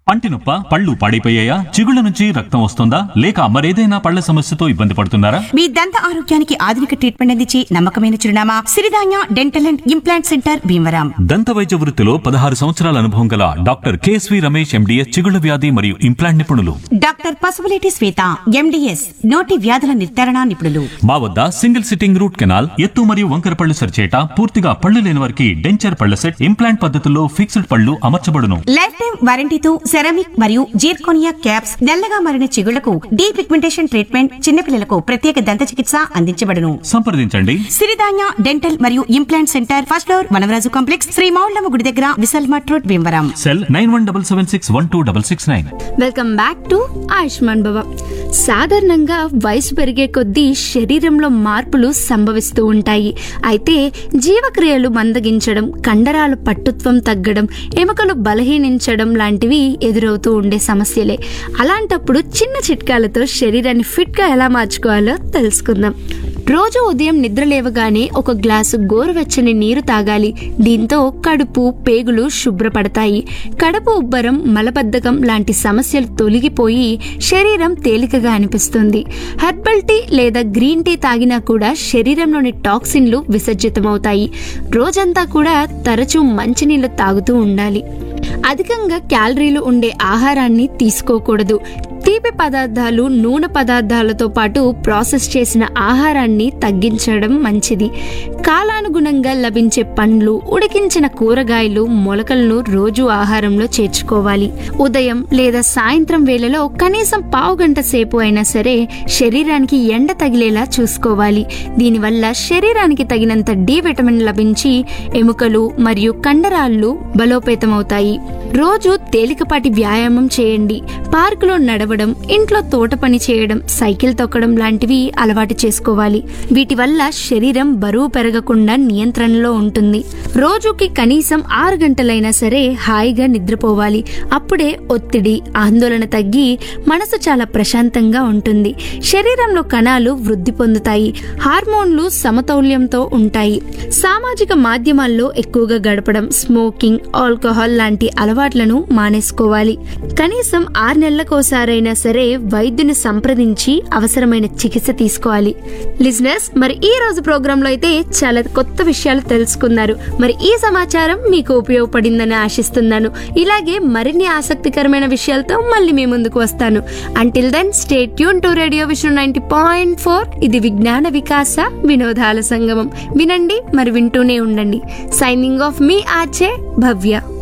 పంటి నొప్ప పళ్ళు పాడైపోయాయా చిగుళ్ళ నుంచి రక్తం వస్తుందా లేక మరేదైనా పళ్ళ సమస్యతో ఇబ్బంది పడుతున్నారా మీ దంత ఆరోగ్యానికి ఆధునిక ట్రీట్మెంట్ అందించి నమ్మకమైన చిరునామా Siridhanya dental and implant center Bhimavaram దంత వైద్య వృత్తిలో పదహారు సంవత్సరాల అనుభవం గల డాక్టర్ కేఎస్వి రమేష్ ఎండిఎస్ చిగుళ్ళ వ్యాధి మరియు ఇంప్లాంట్ నిపుణులు డాక్టర్ పసుపులేటి శ్వేత ఎండిఎస్ నోటి వ్యాధుల నిర్ధారణ నిపుణులు మా వద్ద సింగిల్ సిట్టింగ్ రూట్ కెనాల్ ఎత్తు మరియు వంకర పళ్ళు సరిచేట పూర్తిగా పళ్ళు లేని వారికి డెంచర్ పళ్ళ సెట్ ఇంప్లాంట్ పద్ధతుల్లో ఫిక్స్డ్ పళ్ళు అమర్చబడును లైఫ్ టైం వారంటీతో సెరామిక్ మరియు జీర్కోనియా క్యాప్స్ నల్లగా మారిన చిగుళ్లకు డీ పిగ్మెంటేషన్ ట్రీట్మెంట్ చిన్నపిల్లలకు ప్రత్యేక దంత చికిత్స అందించబడును సంప్రదించండి సిరిధాన్య డెంటల్ మరియు implant center first floor Vanavaraju complex Shri Mowllamma గుడి దగ్గర Vishal mart road Bhimavaram cell nine one double seven six one two double six nine welcome back to Ayushman Bhava సాధారణంగా వయసు పెరిగే కొద్దీ శరీరంలో మార్పులు సంభవిస్తూ ఉంటాయి అయితే జీవక్రియలు మందగించడం కండరాల పట్టుత్వం తగ్గడం ఎముకలు బలహీనించడం లాంటివి ఎదురవుతూ ఉండే సమస్యలే అలాంటప్పుడు చిన్న చిట్కాలతో శరీరాన్ని ఫిట్గా ఎలా మార్చుకోవాలో తెలుసుకుందాం రోజు ఉదయం నిద్ర లేవగానే ఒక గ్లాసు గోరువెచ్చని నీరు తాగాలి దీంతో కడుపు పేగులు శుభ్రపడతాయి కడుపు ఉబ్బరం మలబద్ధకం లాంటి సమస్యలు తొలగిపోయి శరీరం తేలికగా అనిపిస్తుంది హెర్బల్ టీ లేదా గ్రీన్ టీ తాగినా కూడా శరీరంలోని టాక్సిన్లు విసర్జితమవుతాయి రోజంతా కూడా తరచూ మంచినీళ్లు తాగుతూ ఉండాలి అధికంగా క్యాలరీలు ఉండే ఆహారాన్ని తీసుకోకూడదు తీపి పదార్థాలు నూనె పదార్థాలతో పాటు ప్రాసెస్ చేసిన ఆహారాన్ని తగ్గించడం మంచిది కాలానుగుణంగా లభించే పండ్లు ఉడికించిన కూరగాయలు మొలకలను రోజు ఆహారంలో చేర్చుకోవాలి ఉదయం లేదా సాయంత్రం వేళలో కనీసం పావు గంట సేపు అయినా సరే శరీరానికి ఎండ తగిలేలా చూసుకోవాలి దీనివల్ల శరీరానికి తగినంత డి విటమిన్ లభించి ఎముకలు మరియు కండరాళ్ళు బలోపేతమవుతాయి రోజు తేలికపాటి వ్యాయామం చేయండి పార్కులో నడవడం ఇంట్లో తోట పని చేయడం సైకిల్ తొక్కడం లాంటివి అలవాటు చేసుకోవాలి వీటి వల్ల శరీరం బరువు పెరగకుండా నియంత్రణలో ఉంటుంది రోజుకి కనీసం ఆరు గంటలైనా సరే హాయిగా నిద్రపోవాలి అప్పుడే ఒత్తిడి ఆందోళన తగ్గి మనసు చాలా ప్రశాంతంగా ఉంటుంది శరీరంలో కణాలు వృద్ధి పొందుతాయి హార్మోన్లు సమతౌల్యంతో ఉంటాయి సామాజిక మాధ్యమాల్లో ఎక్కువగా గడపడం స్మోకింగ్ ఆల్కహాల్ లాంటి అలవాట్లను మానేసుకోవాలి కనీసం ఆరు నెలలకోసారైనా సరే వైద్యుని సంప్రదించి అవసరమైన చికిత్స తీసుకోవాలి లిజినెస్ మరి ఈ రోజు ప్రోగ్రామ్ లో అయితే చాలా కొత్త విషయాలు తెలుసుకున్నారు మరి ఈ సమాచారం మీకు ఉపయోగపడిందని ఆశిస్తున్నాను ఇలాగే మరిన్ని ఆసక్తికరమైన విషయాలతో మళ్ళీ మీ ముందుకు వస్తాను until then stay tuned to radio Vishnu ninety point four ఇది విజ్ఞాన వికాస వినోదాల సంగమం వినండి మరి వింటూనే ఉండండి సైనింగ్ ఆఫ్ మీ ఆచే భవ్య